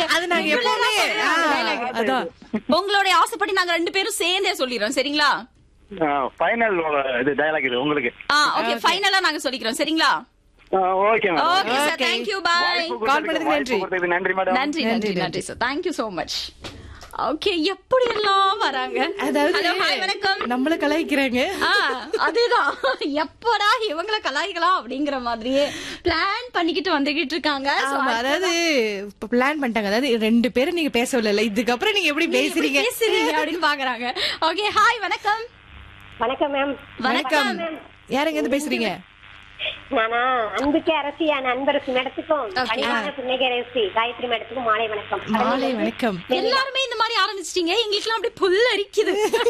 அது நாங்க எப்பவுமே ஆ, அதான் உங்களுடைய ஆசைப்படி நாங்க ரெண்டு பேரும் சேர்ந்தே சொல்லிடுறோம் சரிங்களா ஃபைனல் இது டயலாக் இது உங்களுக்கு ஆ ஓகே ஃபைனலா நாங்க சொல்லிக்கிறோம் சரிங்களா okay madam okay sir Okay. Thank you bye Call பண்ணதுக்கு நன்றி. நன்றி மேடம் நன்றி நன்றி நன்றி, நன்றி sir thank you so much okay எப்படி எல்லாம் வராங்க அதாவது Hello, hi, வணக்கம் நம்மள கலாய்க்கிறாங்க ஆ, அதேதான் எப்படா இவங்கள கலாய்க்கலாம் அப்படிங்கிற மாதிரியே பிளான் பண்ணிக்கிட்டு வந்துகிட்டு இருக்காங்க So, ஆமா, அதாவது இப்ப பிளான் பண்ணிட்டாங்க அதாவது ரெண்டு பேரும் நீங்க பேசவில்லை இதுக்கப்புறம் நீங்க எப்படி நீங்க எப்படி பேசுறீங்க பேசுறீங்க அப்படின்னு பாக்குறாங்க ஓகே ஹாய் வணக்கம் வணக்கம் மேம் வணக்கம் யாருங்க இருந்து பேசுறீங்க நானா அன்புக்கு அரசியான அன்பரசு மேடத்துக்கும் Okay. பணிவான புன்னகை அரசி காயத்ரி மேடத்துக்கும் மாலை வணக்கம் மாலை வணக்கம் எல்லாருமே இந்த மாதிரி ஆரம்பிச்சிட்டீங்க எங்களுக்குலாம் அப்படியே புல் அரிக்குது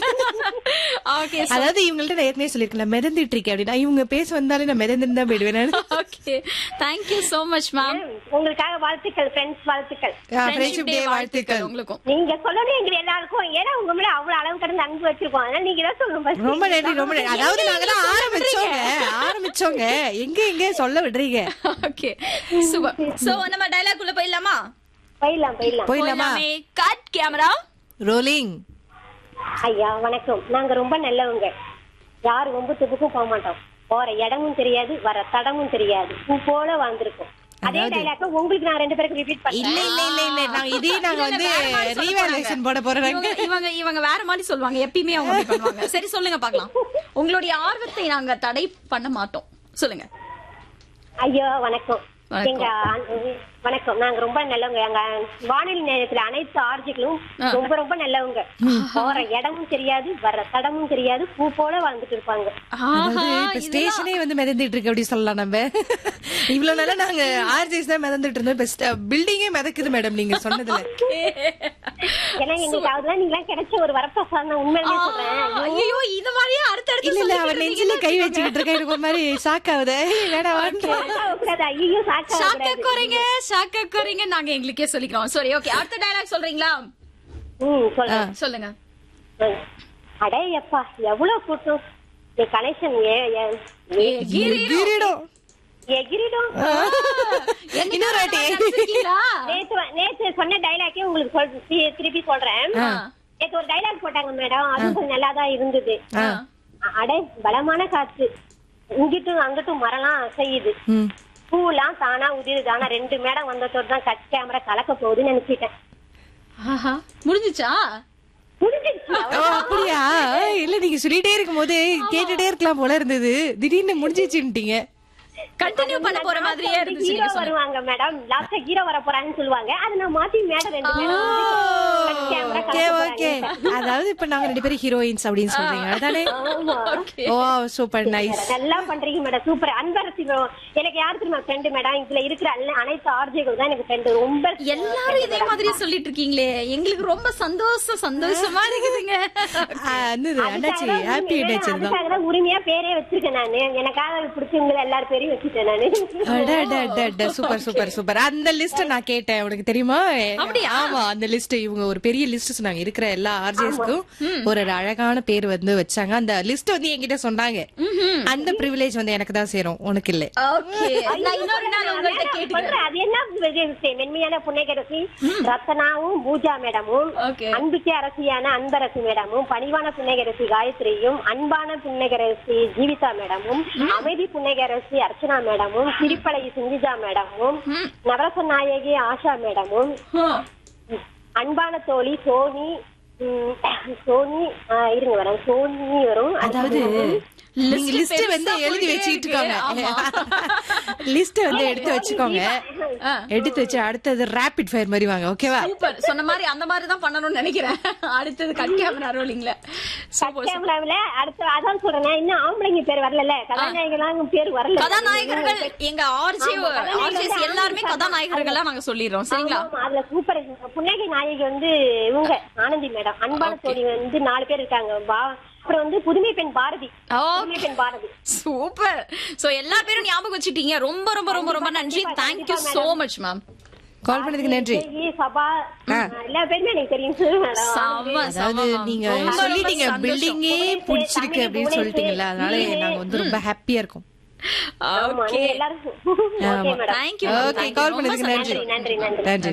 ஓகே அதாவது இவங்கள்ட்ட நான் ஏற்கனவே சொல்லிருக்கேன் மிதந்துட்டு இருக்கேன் அப்படின்னா இவங்க பேச வந்தாலே நான் மிதந்துட்டு தான் போயிடுவேன் நானு. Okay thank you so much ma'am உங்களுக்காக வாழ்த்துக்கள் ஃப்ரெண்ட்ஸ் வாழ்த்துக்கள் ஆ, friendship day வாழ்த்துக்கள் உங்களுக்கும் நீங்க சொல்லணும் எங்க எல்லாருக்கும் ஏன்னா உங்க மேல அவ்வளவு அளவு கடந்து அன்பு வச்சிருக்கோம் அதனால நீங்க தான் சொல்லணும் first. ரொம்ப நன்றி ரொம்ப நன்றி அதாவது நாங்க தான் ஆரம்பிச்சோங்க ஆரம்பிச்சோங்க எங்க எங்க சொல்ல விடுறீங்க ஓகே சூப்பர் சோ நம்ம டயலாக் உள்ள போயிடலாமா போயிடலாம் போயிடலாம் போயிடலாமா கட் கேமரா ரோலிங் ஐயா வணக்கம் நாங்க ரொம்ப நல்லவங்க யார் ஒம்பு துப்புக்கும் போக மாட்டோம் போற இடமும் தெரியாது வர தடமும் தெரியாது பூ போல வாழ்ந்திருக்கோம் அதே அதாவது- டைலாக்க உங்களுக்கு நான் ரெண்டு பேருக்கு ரிப்பீட் இல்ல பண்றேன் இல்ல இல்ல இல்ல நாங்க இதே நாங்க இல்ல, வந்து வேற மாதிரி சொல்ல ரீவேல்யூஷன் போட போறாங்க. போறோம் இவங்க- இவங்க இவங்க வேற மாதிரி சொல்லுவாங்க எப்பயுமே அவங்க அப்படி பண்ணுவாங்க சரி சொல்லுங்க பார்க்கலாம் உங்களுடைய ஆர்வத்தை நாங்க தடை பண்ண மாட்டோம் சொல்லுங்க ஐயோ வணக்கம் வணக்கம். எங்க அ- வணக்கம் நாங்க ரொம்ப நல்லவங்க எங்க வானொலி நேரத்துல அனைத்து ஆர்ஜிகளும் ஆ. ரொம்ப ரொம்ப நல்லவங்க போற இடமும் தெரியாது வர தடமும் தெரியாது பூ போல வாழ்ந்துட்டு இருப்பாங்க அதாவது ஆஹா, இப்ப இதெல்லாம் ஸ்டேஷனே வந்து மிதந்துட்டு இருக்கு அப்படி சொல்லலாம் நம்ம இவ்வளவு நாளா நாங்க ஆர்ஜிஸ் தான் மிதந்துட்டு இருந்தோம் இப்ப பில்டிங்கே மிதக்குது மேடம் நீங்க சொன்னதுல ஏன்னா எங்களுக்கு அதெல்லாம் நீங்க கிடைச்ச ஒரு வரப்பிரசாதம் உண்மையிலேயே சொல்றேன் ஐயோ இது மாதிரியே அடுத்தடுத்து இல்ல இல்ல அவர் சொல்லிக்கிட்டு நெஞ்சில கை வச்சுக்கிட்டு இருக்கா எனக்கு ஒரு மாதிரி ஷாக் ஆகுது வேணாம் வேண்டாம். கூடாது ஐயோ சாக்கா ஷாக்க குறைங்க ஷாக்க குறைங்க நாங்க எங்களுக்கே சொல்லிக்கிறோம் சரி ஓகே அடுத்த டயலாக் சொல்றீங்களா ம் சொல்றேன் சொல்லுங்க அடே எப்பா எவ்வளவு கூட்டம் இந்த கனெக்ஷன் கிரீடம். எகிரிடும் இன்னொரு வாட்டி. நினைச்சிருக்கீங்களா? நேத்து வ- நேத்து சொன்ன டைலாக்கே உங்களுக்கு சொல் தி- திருப்பி சொல்றேன் ஆ. நேத்து ஒரு டைலாக் போட்டாங்க மேடம் அது கொஞ்சம் நல்லா தான் இருந்தது ஆ. அ- அடே பலமான காற்று இங்கிட்டும் அங்கிட்டும் மரம்லாம் அசையுது ம். பூலாம் தானா உதிருது ஆனா ரெண்டு மேடம் வந்ததோடு தான் கட் கேமரா கலக்க போகுதுன்னு நினைச்சிட்டேன் ஆஹா. முடிஞ்சுச்சா புரிஞ்சிருச்சு ஓ அப்படியா இல்ல நீங்க சொல்லிட்டே இருக்கும் போது கேட்டுட்டே இருக்கலாம் போல இருந்தது திடீர்னு முடிஞ்சிச்சுட்டீங்க கண்டினியூ பண்ண போற மாதிரியே இருந்துச்சு ஹீரோ நீங்க சொன்னது. வருவாங்க மேடம் லாஸ்டா ஹீரோ வர போறாங்கன்னு சொல்லுவாங்க அது நான் மாத்தி மேடம் ரெண்டு மேடம் cut camera ஓகே கலக்க ஓகே போறாங்க. அதாவது இப்ப நாங்க ரெண்டு பேரும் ஹீரோயின்ஸ் அப்படின்னு சொல்றீங்க அதானே ஆமா. Okay. ஓ சூப்பர் நைஸ் நல்லா பண்றீங்க மேடம் சூப்பர் அன்பரசி bro. எனக்கு யாரு தெரியுமா ஃப்ரெண்டு மேடம் இதுல இருக்கிற அல்ல- அனைத்து ஆர்ஜிகள் தான் எனக்கு ஃப்ரெண்டு ரொம்ப எல்லாரும் இதே மாதிரியே சொல்லிட்டு இருக்கீங்களே எங்களுக்கு ரொம்ப சந்தோஷம் சந்தோஷமா இருக்குதுங்க அண்ணாச்சி ஹாப்பி நேச்சர் தான் அதுக்காக தான் உரிமையா பேரே வச்சிருக்கேன் நானு எனக்காக பிடிச்சவங்க எல்லாரும் பேரையும் வச்சுட்டேன் நானு அட, அட, அட, அட, சூப்பர் சூப்பர் சூப்பர் அந்த லிஸ்ட் நான் கேட்டேன் உனக்கு தெரியுமா அப்படியா? ஆமா அந்த லிஸ்ட் இவங்க ஒரு பெரிய லிஸ்ட் சொன்னாங்க இருக்கிற எல்லா ஆர்ஜிஎஸ்க்கும் ஒரு ஒரு அழகான பேர் வந்து வச்சாங்க அந்த லிஸ்ட் வந்து என்கிட்ட சொன்னாங்க அந்த பிரிவிலேஜ் வந்து எனக்கு தான் சேரும் உனக்கு இல்ல ஓகே நான் இன்னொரு நாள் உங்கள்ட்ட கேட்டுக்கிறேன் சொல்றேன், அது என்ன விஷயம்? மென்மையான புன்னகரசி ரத்னாவும் பூஜா மேடமும் Okay. அன்புக்கு அரசியான அன்பரசி மேடமும் பணிவான புன்னகரசி காயத்ரியும் அன்பான புன்னகரசி ஜீவிதா மேடமும் அமைதி புன்னகரசி அர்ச்சனா மேடமும் சிரிப்பலை சிந்திஜா மேடமும் நவரச நாயகி ஆஷா மேடமும் அன்பான தோழி சோனி ம், சோனி ஆ, இருங்க வரேன் சோனி வரும் அதாவது நீங்க List லிஸ்ட் வந்து பெருசா எழுதி போயிட்டே வச்சுட்டு இருக்கு. லிஸ்ட் வந்து எடுத்து வச்சுக்கோங்க ஆ. எடுத்து வச்சு அடுத்தது ரேபிட் ஃபயர் மாதிரி வாங்க ஓகேவா சூப்பர் சொன்ன மாதிரி அந்த மாதிரி தான் பண்ணணும்னு நினைக்கிறேன் அடுத்தது கட் கேமரா ரோலிங்ல சூப்பர் கேமராவில அடுத்து அதான் சொல்றேன் இன்னும் ஆம்பளைங்க பேர் வரல கதாநாயகலாம் பேர் வரல கதாநாயகர்கள் எங்க ஆர்ஜி ஆர்ஜிஸ் எல்லாருமே கதாநாயகர்களா நாங்க சொல்லிடுறோம் சரிங்களா ஆமா, அதுல சூப்பர் புன்னகை நாயகி வந்து இவங்க ஆனந்தி மேடம் அன்பான தோழி வந்து நாலு பேர் இருக்காங்க பா- அப்புறம் வந்து புதுமை பெண் பாரதி புதுமை பெண் பாரதி சூப்பர் சோ எல்லா பேரும் ஞாபகம் வச்சுட்டீங்க ரொம்ப ரொம்ப ரொம்ப ரொம்ப நன்றி thank you so much ma'am call பண்ணதுக்கு நன்றி ஜெயி, சபா எல்லா பேருமே எனக்கு தெரியும் மேடம் செம்ம அதாவது செம்ம நீங்க ரொம்ப, ரொம்ப சொல்லிட்டீங்க சந்தோஷம். பில்டிங்கே பிடிச்சிருக்கு அப்படின்னு சொல்லிட்டீங்கல்ல அதனால நாங்க வந்து ரொம்ப ஹாப்பியா இருக்கோம் ஆமா, ஓகே நீங்க எல்லாரும் okay madam thank you okay call பண்ணதுக்கு நன்றி நன்றி நன்றி நன்றி